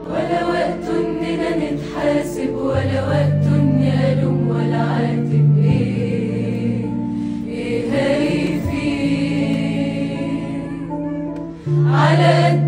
ولا وقت اننا نتحاسب ولا وقت اني الوم ولا عاتب ايه ايه هيفيد على قد